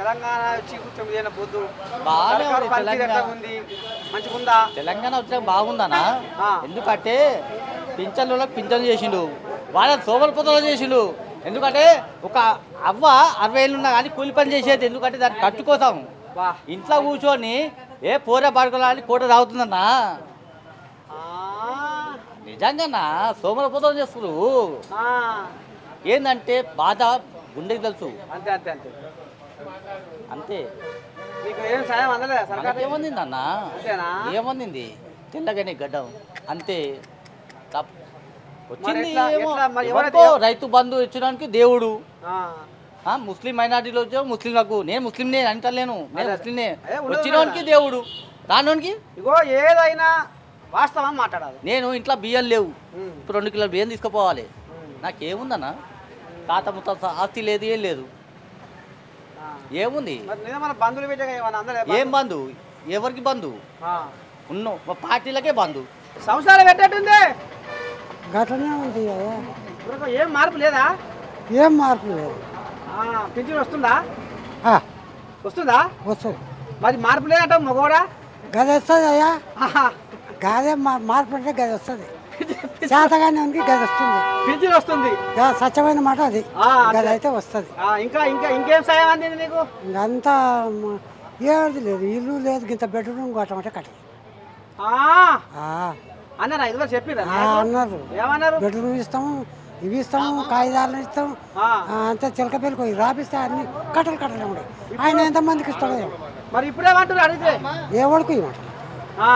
తెలంగాణ వచ్చి తొమ్మిది ఏళ్ళ పొద్దు బాగానే సర్కారు ఉంది పనితీరు ఎట్లా తెలంగాణ. ఉంది మంచిగుందా తెలంగాణ వచ్చాక బాగుందనా ఆ. ఎందుకంటే పింఛన్లకు పింఛన్ చేసిండు వాళ్ళ సోమరపదలో చేసిండు ఎందుకంటే ఒక అవ్వ అరవై ఏళ్ళు ఉన్నా కానీ కూలి పని చేసేది ఎందుకంటే దాన్ని కట్టుకోతాం వా ఇంట్లో కూర్చొని ఏ పోరే పడుకోవాలని కూట తాగుతుందన్నా ఆ, నిజంగానా సోమరపదం చేస్తారు ఆ, ఏంటంటే బాధ గుండెకి తెలుసు అంతే అంతే అంతే అంతే మీకు ఏం సాయం అందలేదా సర్కార్ ఏమందింది అన్న అంతేనా ఏమందింది తెల్లగానే గడ్డం అంతే తప్- వచ్చింది ఎట్లా- ఏమో. ఎట్లా మరి ఎవరైతే- ఎవరికో రైతు బంధు ఇచ్చడానికి దేవుడు ఆ, ఆ, ముస్లిం మైనార్టీలో వచ్చా ముస్లింలకు నేను ముస్లింనే అంటలేను నేను అదే. ముస్లింనే ఏ, ఉండదు వచ్చినోనికి దేవుడు రానోనికి ఇగో ఏదైనా వాస్తవం మాట్లాడాలి నేను ఇంట్లో బియ్యం లేవు ఉమ్, ఇప్పుడు రెండు కిలోల బియ్యం తీసుకుపోవాలి ఉమ్, నాకేముందన్న తాత ముత్త ఆస్తి లేదు ఏం లేదు ఆ. ఏముంది మరి నిజం మన బంధువులు పెట్టే మన అందరూ ఏం బంధు ఎవరికి బంధు ఆ. ఉన్నో మా పార్టీలకే బంధు సంవత్సరాలు పెట్టేట్టుంది గట్లనే ఉంది అయ్యా. ఇప్పుడు ఏం మార్పు లేదా ఏం మార్పు లేదు ఆ, పింఛన్ వస్తుందా ఆ, వస్తుందా వస్తుంది మరి మార్పు లేదంట మగోడా గది వస్తుంది అయ్యా గదే మా- మార్పు అంటే గది వస్తుంది శాతగానే ఉంది గది వస్తుంది పింఛన్ వస్తుంది గా స్వచ్ఛమైన మాట అది ఆ, గది అయితే వస్తుంది ఆ, ఇంకా ఇంకా ఇంకేం సాయం అందింది నీకు ఇంకంతా మ- ఏది లేదు ఇల్లు లేదు ఇంత బెడ్రూమ్ కట్టమంటే కట్టదు ఆ, ఆ, అన్నారా ఇదిగో చెప్పిరా ఆ, అన్నారు ఏమన్నారు బెడ్రూమ్ ఇస్తాము ఇవి ఇస్తాము కాగితాలు ఇస్తాము ఆ, ఆ, అంతే చిలక పెళ్ళికి రాపిస్తే అన్ని కట్టలు కట్టలే ఉండే ఆయన ఎంతమందికి ఇస్తాడో ఏమో. మరి ఇప్పుడేమంటారు అడిగితే ఎవరికి ఇవ్వమంటారు ఆ.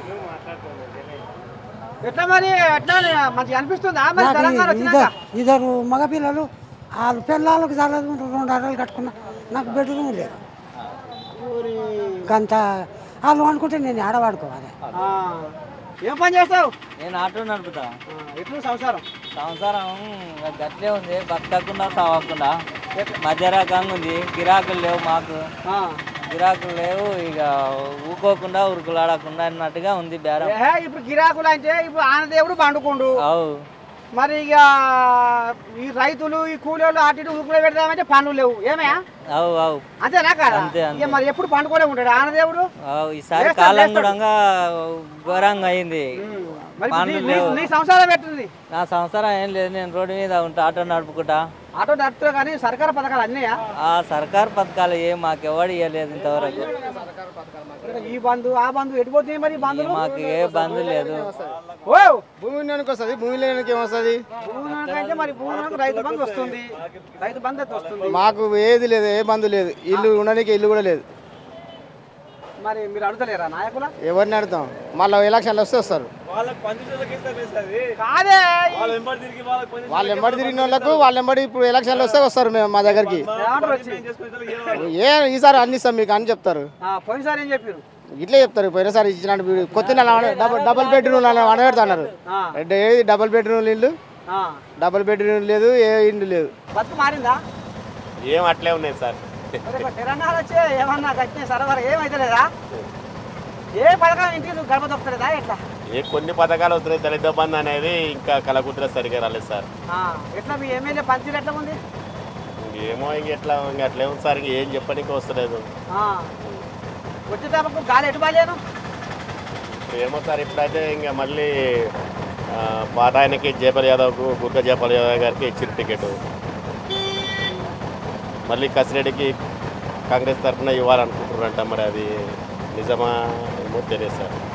ఎట్లా మరి ఎట్లా మంచిగా అనిపిస్తుందా మరి నాకు తెలంగాణ ఇ- వచ్చినాక ఇద్దరు ఇద్దరు మగపిల్లలు వాళ్ళు పిల్లలకు చాలదు రెండు అరలు కట్టుకున్నా నాకు బెడ్రూమ్ లేదు గంత వాళ్ళు అనుకుంటే నేను ఆడవాడుకోవాలి ఆ. ఏం పని చేస్తావు నేను ఆటో నడుపుతా ఆ, ఎట్లు సంసారం సంసారం గట్లే ఉంది బతకకుండా సావకుండా మధ్య రకంగా ఉంది గిరాకులు లేవు మాకు ఆ. గిరాకులు లేవు ఇక ఊకోకుండా ఉరుకులాడకుండా అన్నట్టుగా ఉంది బేరం ఏహే, ఇప్పుడు గిరాకులు అంటే ఇప్పుడు ఆనదేవుడు పండుకుండు అవు మరి ఇక ఈ రైతులు ఈ కూలీలు అటు ఇటు ఊపులో పెడదామంటే పనులు లేవు ఏమయ్యా అవు అవు అంతేనా కదా అంతే, అంతే. ఇక మరి ఎప్పుడు పండుకోలే ఉంటాడు ఆనదేవుడు అవు ఈసారి లేస్తాడు, కాలం లేస్తాడు. కూడా ఘోరంగా అయింది ఉమ్. మరి పనులు నీ- నీ- లేవు. నీ సంసారం పెట్టింది నా సంసారం ఏం లేదు నేను రోడ్డు మీద ఉంటా ఆటో నడుపుకుంటా ఆటో నడుపుతా కానీ సర్కారు పథకాలు అన్నయ్యా ఆ సర్కార్ పథకాలు ఏం మాకెవడు ఇవ్వలేదు ఇంతవరకు ఈ బంధు ఆ బంధు ఎటు పోతుంది మరి ఈ బంధులు మాకు ఏ బంధు లేదు ఓ భూమి వినియోగానికి వస్తుంది భూమి లేనికి ఏమొస్తుంది భూమి అంటే మరి భూమి రైతు బంధు వస్తుంది రైతు బంధు అయితే వస్తుంది మాకు ఏది లేదు ఏ బంధు లేదు ఇల్లు ఉండడానికి ఇల్లు కూడా లేదు మరి మీరు అడుగుతలేరా నాయకుల ఎవరిని అడుగుతాం మళ్ళీ ఎలక్షన్లు వస్తే వస్తారు కాదే వాళ్ళు ఎంబడి తిరిగిన వాళ్ళకు వాళ్ళు ఎంబడి ఇప్పుడు ఎలక్షన్లు వస్తే వస్తారు మేము మా దగ్గరికి ఏమంటారు వచ్చి ఏ ఈసారి అన్ని ఇస్తాం మీకు అని చెప్తారు ఆ, పోయినసారి ఏం చెప్పారు ఇట్లే చెప్తారు పోయినసారి ఇచ్చినట్టు వీడు కొత్త నెల అన- డబల్ డబల్ బెడ్రూమ్ అనబెడుతున్నారు ఆ, ఏది డబల్ బెడ్రూమ్ ఇల్లు ఆ. డబల్ బెడ్రూమ్ లేదు ఏ ఇండ్లు లేదు బతుకు మారిందా ఏం అట్లే ఉన్నాయి సార్ మరి ఇప్పుడు తెలంగాణ వచ్చే ఏమన్నా వచ్చినాయి సరఫరా ఏమైతే లేదా ఏ పథకం ఇంటికి గడప దొక్కుతుందా ఎట్లా ఏ కొన్ని పథకాలు వస్తున్నాయి దళిత బంధు అనేది ఇంకా కలకుట్ర సరిగా రాలేదు సార్ ఆ, ఎట్లా మీ ఎమ్మెల్యే పనితీరు ఎట్లా ఉంది ఏమో ఇంక ఎట్లా ఇంక అట్లే ఉంది సార్ ఇంక ఏం చెప్పడానికి వస్తలేదు ఆ. వచ్చేటప్పుడు గాలి ఎటు బాలేను ఏమో సార్ ఇప్పుడైతే ఇంకా మళ్ళీ ఆ, పాత ఆయనకి జయపాల్ యాదవ్కు గుర్క జయపాల్ యాదవ్ గారికి ఇచ్చిన టికెట్ మళ్ళీ కసిరెడ్డికి కాంగ్రెస్ తరఫున ఇవ్వాలనుకుంటున్నారంట మరి అది నిజమా ఏమో తెలియదు సార్